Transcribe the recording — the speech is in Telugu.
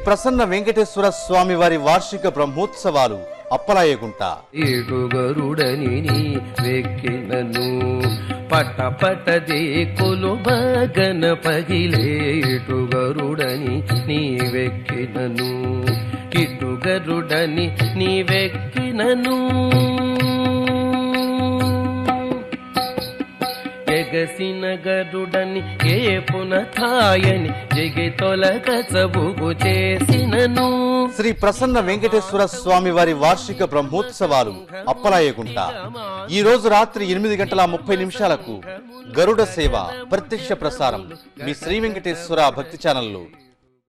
ప్రసన్న వెంకటేశ్వర స్వామి వారి వార్షిక బ్రహ్మోత్సవాలు అప్పలాయగుంట ఏటు గరుడని నీ వెక్కినను పట పటదే కొలు బగన పగిలేటు గరుడని నీ వెక్కినను ఇటు గరుడని నీ వెక్కినను ఎగసిన గరుడని ఏ పునథాయని జగి తొలగ చబుగు చేసినను శ్రీ ప్రసన్న వెంకటేశ్వర స్వామి వారి వార్షిక బ్రహ్మోత్సవాలు అప్పలాయగుంట ఈ రోజు రాత్రి ఎనిమిది గంటల ముప్పై నిమిషాలకు గరుడ సేవ ప్రత్యక్ష ప్రసారం మీ శ్రీ వెంకటేశ్వర భక్తి ఛానల్లో